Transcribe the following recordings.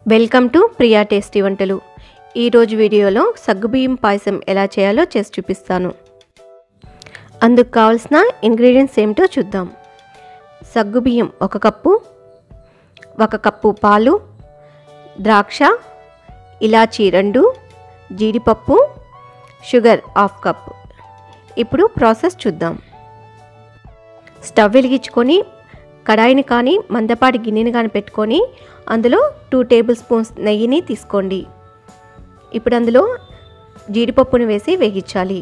welcome to Priya tasty వంటలు ఈరోజు వీడియోలో సగ్గుబియ్యం పాయసం ఎలా చేయాలో చేసి చూపిస్తాను అందుకు కావాల్సిన ఇంగ్రీడియంట్స్ ఏమిటో చూద్దాం సగ్గుబియ్యం ఒక కప్పు ఒక కప్పు పాలు ద్రాక్ష ఇలాచీ రెండు జీడిపప్పు షుగర్ హాఫ్ కప్ ఇప్పుడు ప్రాసెస్ చూద్దాం స్టవ్ వెలిగించుకొని కడాయిని కానీ మందపాటి గిన్నెని కానీ పెట్టుకొని అందులో టూ టేబుల్ స్పూన్స్ నెయ్యిని తీసుకోండి ఇప్పుడు అందులో జీడిపప్పుని వేసి వేగించాలి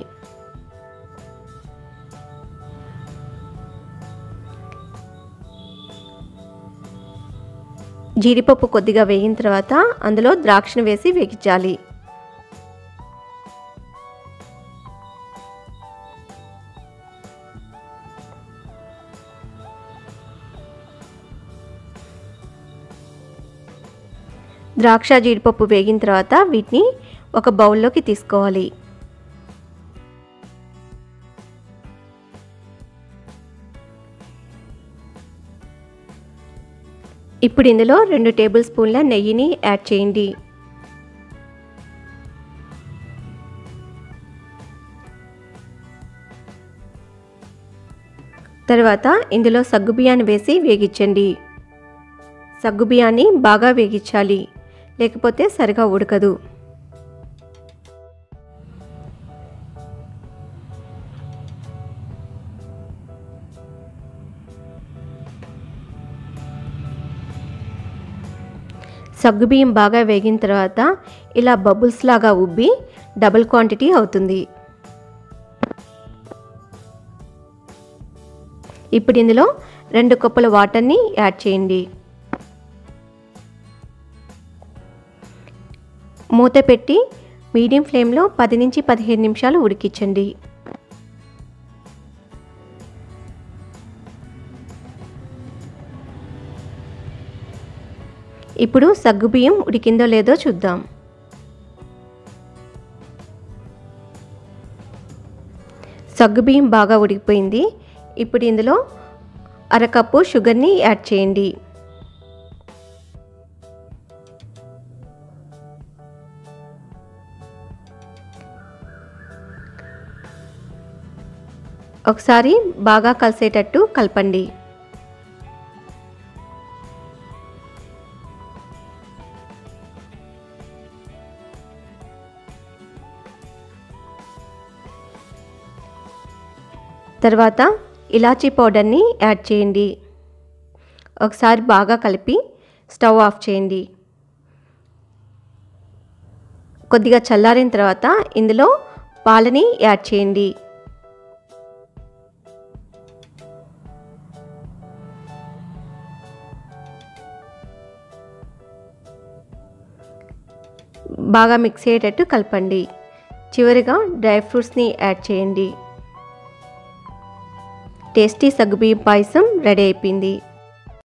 జీడిపప్పు కొద్దిగా వేగిన తర్వాత అందులో ద్రాక్షను వేసి వేగించాలి ద్రాక్ష జీడిపప్పు వేగిన తర్వాత వీటిని ఒక బౌల్లోకి తీసుకోవాలి ఇప్పుడు ఇందులో రెండు టేబుల్ స్పూన్ల నెయ్యిని యాడ్ చేయండి తర్వాత ఇందులో సగ్గుబియ్యాన్ని వేసి వేగించండి సగ్గుబియ్యాన్ని బాగా వేగించాలి లేకపోతే సరిగా ఉడకదు సగ్గుబియ్యం బాగా వేగిన తర్వాత ఇలా బబుల్స్ లాగా ఉబ్బి డబుల్ క్వాంటిటీ అవుతుంది ఇప్పుడు ఇందులో రెండు కప్పుల వాటర్ని యాడ్ చేయండి మూత పెట్టి మీడియం ఫ్లేమ్లో పది నుంచి పదిహేను నిమిషాలు ఉడికించండి ఇప్పుడు సగ్గుబియ్యం ఉడికిందో లేదో చూద్దాం సగ్గుబియ్యం బాగా ఉడికిపోయింది ఇప్పుడు ఇందులో అరకప్పు షుగర్ని యాడ్ చేయండి ఒకసారి బాగా కలిసేటట్టు కలపండి తర్వాత ఇలాచీ పౌడర్ని యాడ్ చేయండి ఒకసారి బాగా కలిపి స్టవ్ ఆఫ్ చేయండి కొద్దిగా చల్లారిన తర్వాత ఇందులో పాలని యాడ్ చేయండి బాగా మిక్స్ అయ్యేటట్టు కలపండి చివరిగా డ్రై ఫ్రూట్స్ని యాడ్ చేయండి టేస్టీ సగ్గుబియ్యం పాయసం రెడీ అయిపోయింది